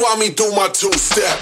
Find me do my two step.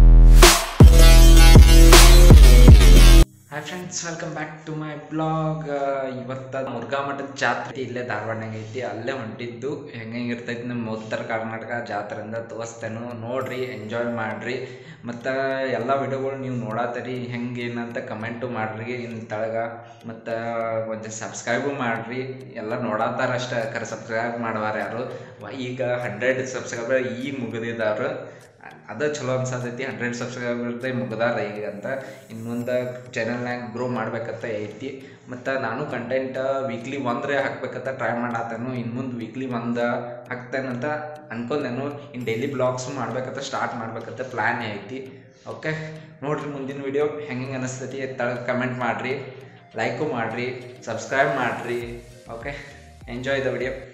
Hi friends welcome back to my blog ಇವತ್ತ ಮುರುಘಾ ಮಠದ ಜಾತ್ರೆ ಇಲ್ಲೇ ಧಾರವಾಡನಾಗ ಐತಿ ಅಲ್ಲೇ ಹೊಂಟಿದ್ದು ಹೆಂಗೆ ಇರ್ತೈತಿ ನಮ್ಮ ಉತ್ತರ ಕರ್ನಾಟಕ ಜಾತ್ರೆಯಿಂದ ತೋರಿಸ್ತೇನು ನೋಡ್ರಿ ಎಂಜಾಯ್ ಮಾಡ್ರಿ ಮತ್ತು ಎಲ್ಲ ವಿಡಿಯೋಗಳು ನೀವು ನೋಡತ್ತೀರಿ ಹೆಂಗೆ ಏನಂತ ಕಮೆಂಟು ಮಾಡ್ರಿ ಇನ್ನು ತಳಗ ಮತ್ತು ಒಂದು ಸಬ್ಸ್ಕ್ರೈಬು ಮಾಡ್ರಿ ಎಲ್ಲ ನೋಡತ್ತಾರ ಅಷ್ಟೇ ಕರೆ ಸಬ್ಸ್ಕ್ರೈಬ್ ಮಾಡವಾರ ಯಾರು ವ- ಈಗ ಹಂಡ್ರೆಡ್ ಸಬ್ಸ್ಕ್ರೈಬರ್ ಈಗ ಮುಗಿದಿದ್ದಾರೆ ಅದ ಚಲೋ ಅನ್ಸತೈತಿ ಹಂಡ್ರೆಡ್ ಸಬ್ಸ್ಕ್ರೈಬರ್ ಮುಗ್ದಾರ ಈಗ ಅಂತ ಇನ್ನು ಮುಂದೆ ಚಾನಲ್ನಾಗ ಗ್ರೋ ಮಾಡ್ಬೇಕಂತ ಐತಿ ಮತ್ತು ನಾನು ಕಂಟೆಂಟ್ ವೀಕ್ಲಿ ಒಂದ್ರೆ ಹಾಕ್ಬೇಕಂತ ಟ್ರೈ ಮಾಡತ್ತೇನು ಇನ್ನು ಮುಂದೆ ವೀಕ್ಲಿ ಒಂದು ಹಾಕ್ತೇನಂತ ಅನ್ಕೊಂಡೇನು ಇನ್ನು ಡೈಲಿ ಬ್ಲಾಗ್ಸು ಮಾಡ್ಬೇಕಂತ ಸ್ಟಾರ್ಟ್ ಮಾಡ್ಬೇಕಂತ ಪ್ಲ್ಯಾನ್ ಐತಿ ಓಕೆ ನೋಡ್ರಿ ಮುಂದಿನ ವಿಡಿಯೋ ಹೆಂಗೆ ಹೆಂಗೆ ಅನಿಸ್ತೈತಿ ತಳ ಕಮೆಂಟ್ ಮಾಡಿರಿ ಲೈಕು ಮಾಡಿರಿ ಸಬ್ಸ್ಕ್ರೈಬ್ ಮಾಡಿರಿ ಓಕೆ ಎಂಜಾಯ್ ದ ವಿಡಿಯೋ